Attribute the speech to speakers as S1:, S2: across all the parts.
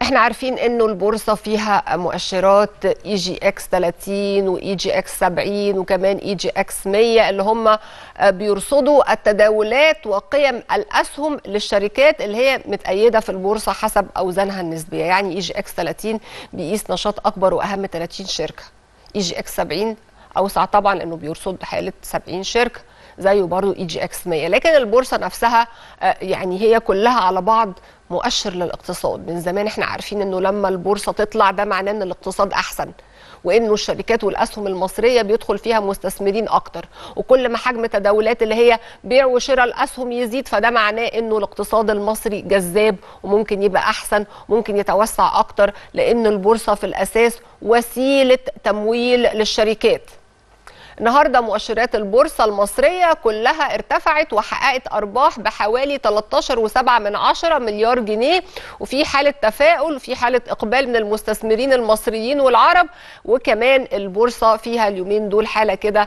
S1: احنا عارفين انه البورصه فيها مؤشرات اي جي اكس 30 واي جي اكس 70 وكمان اي جي اكس 100 اللي هم بيرصدوا التداولات وقيم الاسهم للشركات اللي هي متأيده في البورصه حسب اوزانها النسبيه يعني اي جي اكس 30 بيقيس نشاط اكبر واهم 30 شركه اي جي اكس 70 اوسع طبعا لانه بيرصد حاله 70 شركه زيه برضه اي جي اكس 100 لكن البورصه نفسها يعني هي كلها على بعض مؤشر للاقتصاد من زمان احنا عارفين انه لما البورصه تطلع ده معناه ان الاقتصاد احسن وانه الشركات والاسهم المصريه بيدخل فيها مستثمرين اكتر وكل ما حجم تداولات اللي هي بيع وشراء الاسهم يزيد فده معناه انه الاقتصاد المصري جذاب وممكن يبقى احسن ممكن يتوسع اكتر لان البورصه في الاساس وسيله تمويل للشركات النهارده مؤشرات البورصه المصريه كلها ارتفعت وحققت ارباح بحوالي 13.7 من عشرة مليار جنيه وفي حاله تفاؤل وفي حاله اقبال من المستثمرين المصريين والعرب وكمان البورصه فيها اليومين دول حاله كده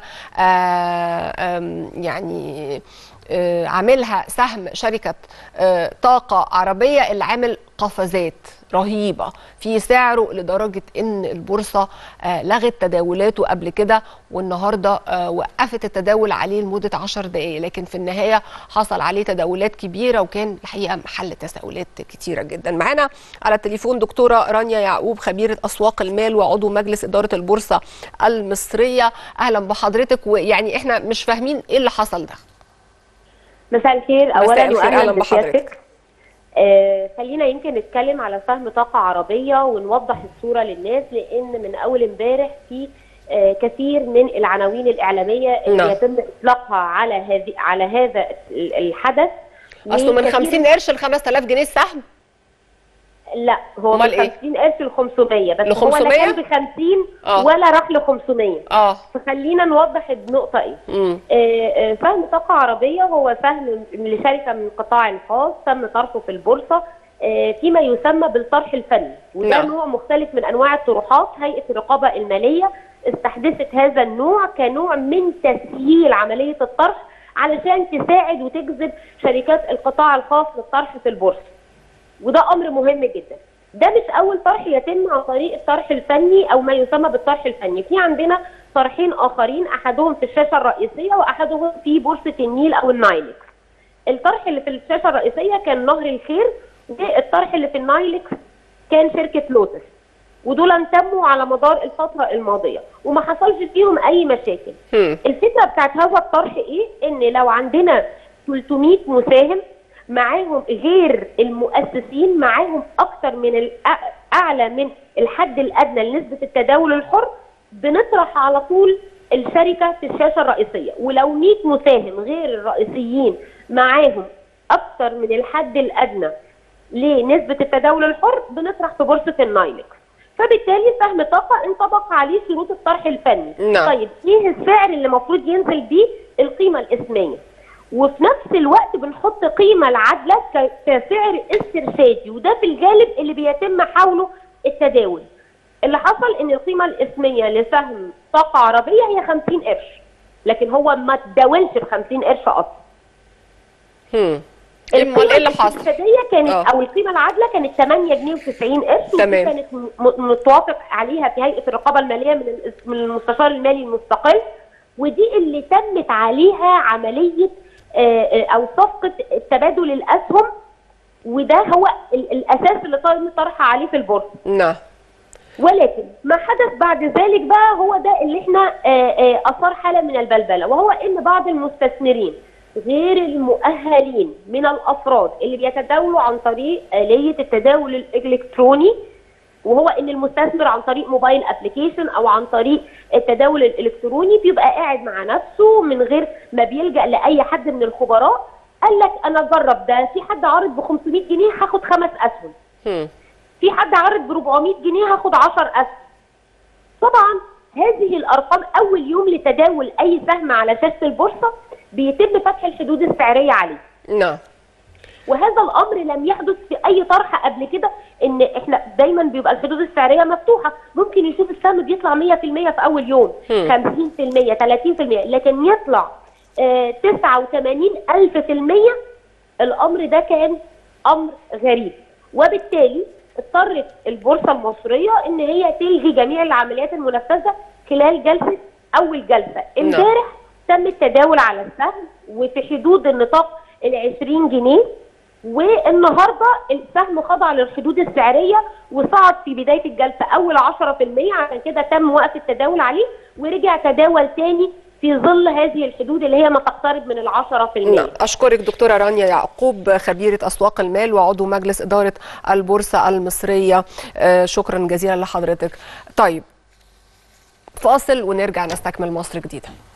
S1: يعني عاملها سهم شركة طاقة عربية اللي عامل قفزات رهيبة في سعره لدرجة ان البورصة لغت تداولاته قبل كده والنهاردة وقفت التداول عليه لمدة 10 دقايق لكن في النهاية حصل عليه تداولات كبيرة وكان الحقيقة محل تساؤلات كتيرة جدا معانا على التليفون دكتورة رانيا يعقوب خبيرة أسواق المال وعضو مجلس إدارة البورصة المصرية أهلا بحضرتك ويعني احنا مش فاهمين ايه اللي حصل ده
S2: مساء الخير اولا واهلا بحضرتك آه خلينا يمكن نتكلم على سهم طاقه عربيه ونوضح الصوره للناس لان من اول امبارح في آه كثير من العناوين الاعلاميه اللي
S1: نعم.
S2: يتم اطلاقها على هذه على هذا الحدث
S1: اصله من 50 قرش ل 5000 جنيه السهم
S2: لا هو من
S1: أمال إيه؟
S2: 50 قرش ل 500 بس
S1: ل
S2: هو لا
S1: 500
S2: كان ب 50
S1: آه.
S2: ولا راح ل 500
S1: اه
S2: فخلينا نوضح النقطه ايه
S1: امم
S2: آه، آه، سهم طاقة عربية هو سهم لشركة من القطاع الخاص تم طرحه في البورصة آه، فيما يسمى بالطرح الفني وده
S1: نعم.
S2: نوع مختلف من أنواع الطروحات هيئة الرقابة المالية استحدثت هذا النوع كنوع من تسهيل عملية الطرح علشان تساعد وتجذب شركات القطاع الخاص للطرح في البورصة وده امر مهم جدا ده مش اول طرح يتم عن طريق الطرح الفني او ما يسمى بالطرح الفني في عندنا طرحين اخرين احدهم في الشاشه الرئيسيه واحدهم في بورصه النيل او النايلكس الطرح اللي في الشاشه الرئيسيه كان نهر الخير والطرح اللي في النايلكس كان شركه لوتس ودول تموا على مدار الفتره الماضيه وما حصلش فيهم اي مشاكل
S1: هم.
S2: الفكره بتاعت هذا الطرح ايه؟ ان لو عندنا 300 مساهم معاهم غير المؤسسين معاهم اكتر من الأ- اعلى من الحد الادنى لنسبه التداول الحر بنطرح على طول الشركه في الشاشه الرئيسيه ولو 100 مساهم غير الرئيسيين معاهم اكتر من الحد الادنى لنسبه التداول الحر بنطرح في بورصه النايلكس فبالتالي سهم طاقه انطبق عليه شروط الطرح الفني
S1: نعم.
S2: طيب ايه السعر اللي المفروض ينزل بيه القيمه الاسميه وفي نفس الوقت بنحط قيمه العادله ك- كسعر استرشادي وده في الغالب اللي بيتم حوله التداول اللي حصل ان القيمه الاسميه لسهم طاقه عربيه هي 50 قرش لكن هو ما تداولش ب 50 قرش اصلا
S1: هم. امال ايه اللي حصل؟
S2: الاسترشاديه كانت
S1: آه.
S2: او القيمه العادله كانت 8 جنيه و90 قرش ودي
S1: تمام.
S2: كانت م- م- متوافق عليها في هيئه الرقابه الماليه من ال- من المستشار المالي المستقل ودي اللي تمت عليها عمليه آه، آه، او صفقه تبادل الاسهم وده هو ال- الاساس اللي تم طرحها عليه في البورصه
S1: نعم
S2: ولكن ما حدث بعد ذلك بقى هو ده اللي احنا آه، آه، اثار حاله من البلبله وهو ان بعض المستثمرين غير المؤهلين من الافراد اللي بيتداولوا عن طريق اليه التداول الالكتروني وهو ان المستثمر عن طريق موبايل ابلكيشن او عن طريق التداول الالكتروني بيبقى قاعد مع نفسه من غير ما بيلجا لاي حد من الخبراء قال لك انا اجرب ده في حد عارض ب 500 جنيه هاخد خمس اسهم
S1: هم.
S2: في حد عارض ب 400 جنيه هاخد 10 اسهم طبعا هذه الارقام اول يوم لتداول اي سهم على شاشه البورصه بيتم فتح الحدود السعريه عليه
S1: نعم
S2: وهذا الامر لم يحدث في اي طرح قبل كده ان احنا دايما بيبقى الحدود السعريه مفتوحه ممكن يشوف السهم بيطلع 100% في اول يوم
S1: هم.
S2: 50% 30% لكن يطلع آه 89 ألف في المية الأمر ده كان أمر غريب وبالتالي اضطرت البورصه المصريه ان هي تلغي جميع العمليات المنفذه خلال جلسه اول جلسه امبارح تم التداول على السهم وفي حدود النطاق ال 20 جنيه والنهارده السهم خضع للحدود السعريه وصعد في بدايه الجلسه اول 10% عشان كده تم وقف التداول عليه ورجع تداول تاني في ظل هذه الحدود اللي هي ما تقترب من ال 10%
S1: نعم أشكرك دكتورة رانيا يعقوب خبيرة أسواق المال وعضو مجلس إدارة البورصة المصرية آه، شكرا جزيلا لحضرتك طيب فاصل ونرجع نستكمل مصر جديدة